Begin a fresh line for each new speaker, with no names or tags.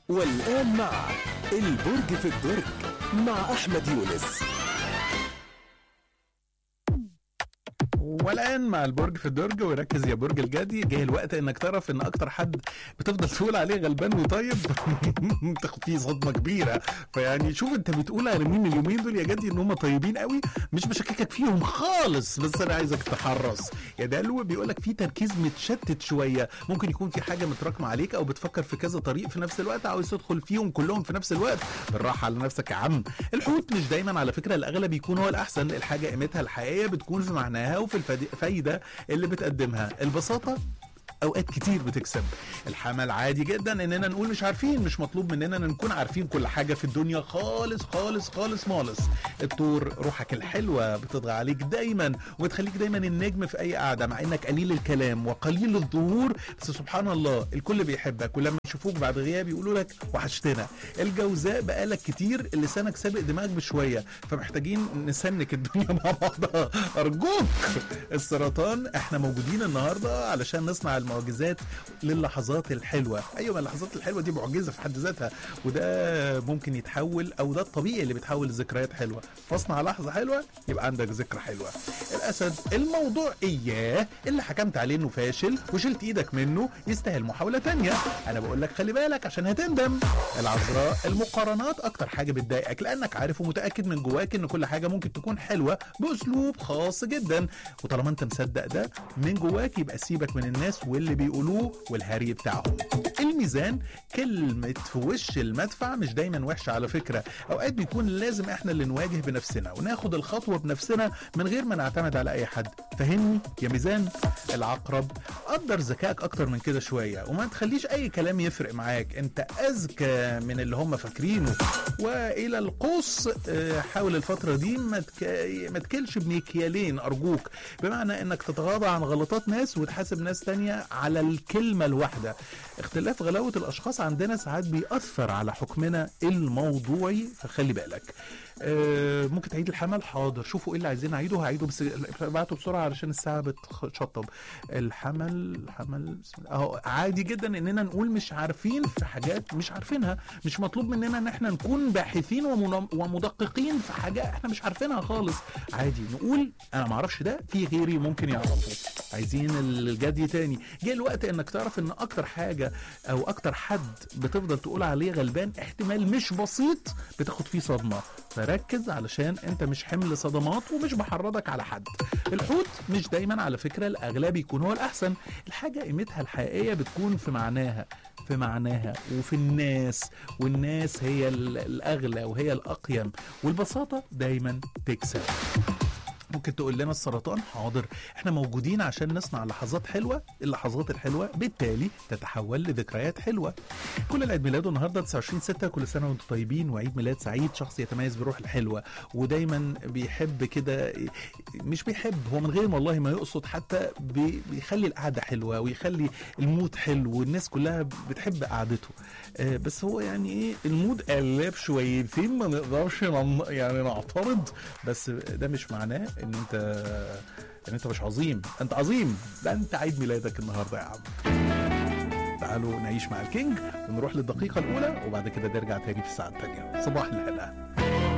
والآن مع البرج في الدرج مع أحمد يونس
والان مع البرج في الدرج وركز يا برج الجدي جه الوقت انك تعرف ان اكتر حد بتفضل تقول عليه غلبان وطيب تاخد فيه صدمه كبيره فيعني شوف انت بتقول على مين اليومين دول يا جدي ان هم طيبين قوي مش بشككك فيهم خالص بس انا عايزك تحرص يا دلو بيقول لك في تركيز متشتت شويه ممكن يكون في حاجه متراكمه عليك او بتفكر في كذا طريق في نفس الوقت عاوز تدخل فيهم كلهم في نفس الوقت بالراحه على نفسك يا عم الحوت مش دايما على فكره الاغلب يكون هو الاحسن الحاجه قيمتها الحقيقيه بتكون في معناها وفي الفايده اللي بتقدمها البساطه اوقات كتير بتكسب الحمل عادي جدا اننا نقول مش عارفين مش مطلوب مننا ان نكون عارفين كل حاجه في الدنيا خالص خالص خالص مالص الطور روحك الحلوه بتطغى عليك دايما وتخليك دايما النجم في اي قعده مع انك قليل الكلام وقليل الظهور بس سبحان الله الكل بيحبك ولما يشوفوك بعد غياب يقولوا لك وحشتنا الجوزاء بقالك كتير لسانك سابق دماغك بشويه فمحتاجين نسنك الدنيا مع بعضها ارجوك السرطان احنا موجودين النهارده علشان نصنع المعجزات للحظات الحلوه ايوه اللحظات الحلوه دي معجزه في حد ذاتها وده ممكن يتحول او ده الطبيعي اللي بيتحول لذكريات حلوه فاصنع لحظه حلوه يبقى عندك ذكرى حلوه الاسد الموضوع اياه اللي حكمت عليه انه فاشل وشلت ايدك منه يستاهل محاوله تانية انا بقول لك خلي بالك عشان هتندم العذراء المقارنات اكتر حاجه بتضايقك لانك عارف ومتاكد من جواك ان كل حاجه ممكن تكون حلوه باسلوب خاص جدا وطالما انت مصدق ده من جواك يبقى سيبك من الناس واللي بيقولوه والهري بتاعهم الميزان كلمة في وش المدفع مش دايما وحشة على فكرة اوقات بيكون لازم احنا اللي نواجه بنفسنا وناخد الخطوة بنفسنا من غير ما نعتمد على اي حد فهمني يا ميزان العقرب قدر ذكائك اكتر من كده شوية وما تخليش اي كلام يفرق معاك انت اذكى من اللي هم فاكرينه والى القوس حاول الفترة دي ما تك... ما تكلش بمكيالين ارجوك بمعنى انك تتغاضى عن غلطات ناس وتحاسب ناس تانية على الكلمة الواحدة اختلاف غلاوة الاشخاص عندنا ساعات بيأثر على حكمنا الموضوعي فخلي بالك آه ممكن تعيد الحمل حاضر شوفوا ايه اللي عايزين اعيده هعيده بس ابعتوا بسرعه علشان الساعه بتشطب الحمل الحمل اهو عادي جدا اننا نقول مش عارفين في حاجات مش عارفينها مش مطلوب مننا ان احنا نكون باحثين ومدققين في حاجه احنا مش عارفينها خالص عادي نقول انا ما اعرفش ده في غيري ممكن يعرفه عايزين الجدي تاني جه الوقت انك تعرف ان اكتر حاجه او اكتر حد بتفضل تقول عليه غلبان احتمال مش بسيط بتاخد فيه صدمه فركز علشان انت مش حمل صدمات ومش بحرضك على حد الحوت مش دايما على فكره الاغلب يكون هو الاحسن الحاجه قيمتها الحقيقيه بتكون في معناها في معناها وفي الناس والناس هي الاغلى وهي الاقيم والبساطه دايما تكسب ممكن تقول لنا السرطان حاضر احنا موجودين عشان نصنع لحظات حلوه اللحظات الحلوه بالتالي تتحول لذكريات حلوه كل العيد ميلاده النهارده 29 6 كل سنه وانتم طيبين وعيد ميلاد سعيد شخص يتميز بروح الحلوه ودايما بيحب كده مش بيحب هو من غير والله ما يقصد حتى بيخلي القعده حلوه ويخلي المود حلو والناس كلها بتحب قعدته آه بس هو يعني ايه المود قلاب شويتين ما نقدرش يعني نعترض بس ده مش معناه ان انت ان انت مش عظيم انت عظيم ده انت عيد ميلادك النهارده يا عم تعالوا نعيش مع الكينج ونروح للدقيقه الاولى وبعد كده نرجع تاني في الساعه الثانيه صباح الهلا